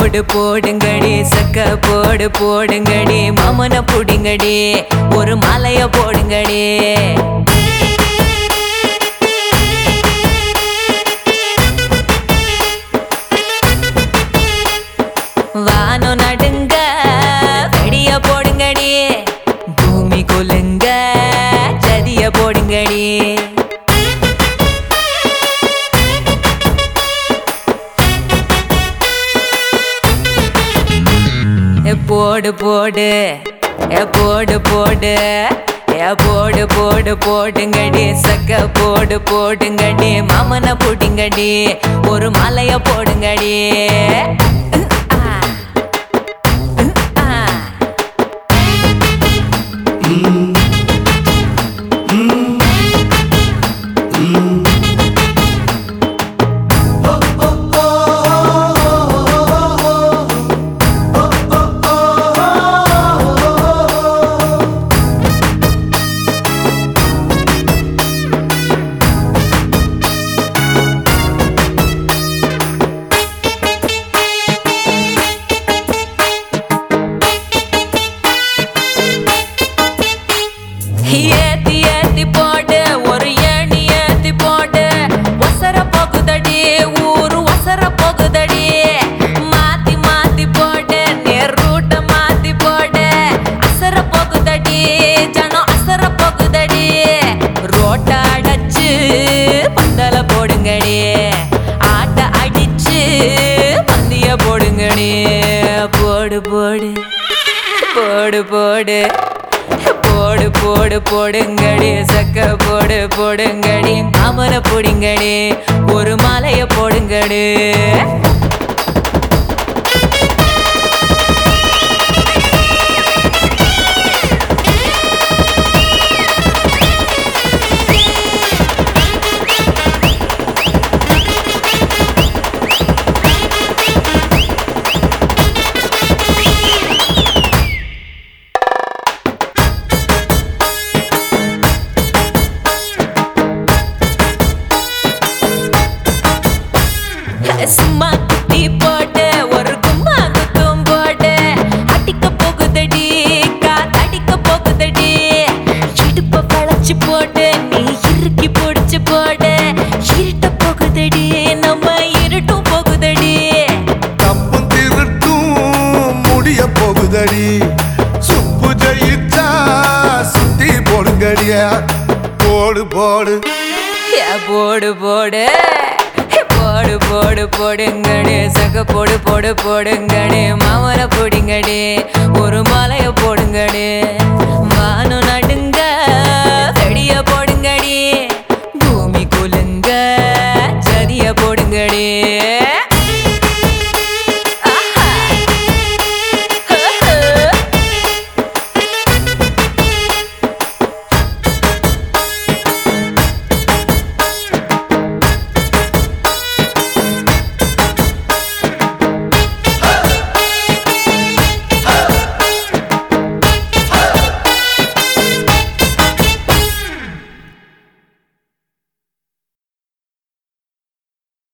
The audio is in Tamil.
போடு போடுங்கடி சக்க போடு போடுங்கடி மாமன புடிங்கடி ஒரு மலைய போடுங்கடி வானம் நடுங்க வெடிய போடுங்கடி பூமி குலுங்க சதிய போடுங்கடி ஏ போடு போடு ஏ போடு போடு ஏ போடு போடு போடுங்கடி சக்க போடு போடுங்கடி மாமன புடிங்கடி ஒரு மலைய போடுங்கடி ஆ. ஆ. ஏத்தி ஏத்தி போடு ஒரு ஏணி ஏத்தி போடு ஒசர போகுதடி ஊரு ஒசர போகுதடி மாத்தி மாத்தி போடு நேர் ரூட்ட மாத்தி போடு அசர போகுதடி ஜனம் அசர போகுதடி ரோட்ட அடைச்சு பந்தல போடுங்கடி ஆட்ட அடிச்சு பந்திய போடுங்கடி போடு போடு போடு போடு போடு போடு போடுங்கடி சக்க போடு போடுங்கடி மாமன போடுங்கடி ஒரு மாலைய போடுங்கடி சும்மா குத்தி போட்டு ஒரு கும்மா குத்தும் போட்டு அடிக்க போகுதடி காத்தடிக்க போகுதடி இடுப்ப வளைச்சு போட்டு நீ இறுக்கி பிடிச்சு போட்டு இருட்ட போகுதடி நம்ம இருட்டும் போகுதடி தப்பும் திருட்டும் முடிய போகுதடி சுப்பு ஜெயிச்சா சுத்தி போடுங்கடியா போடு போடு ஏ போடு போடு ஏ போடு போடு போடுங்கடி சக போடு போடு போடுங்கடி மாமர போடுங்கடி ஒரு மாலைய போடுங்கடி வானம் நடுங்க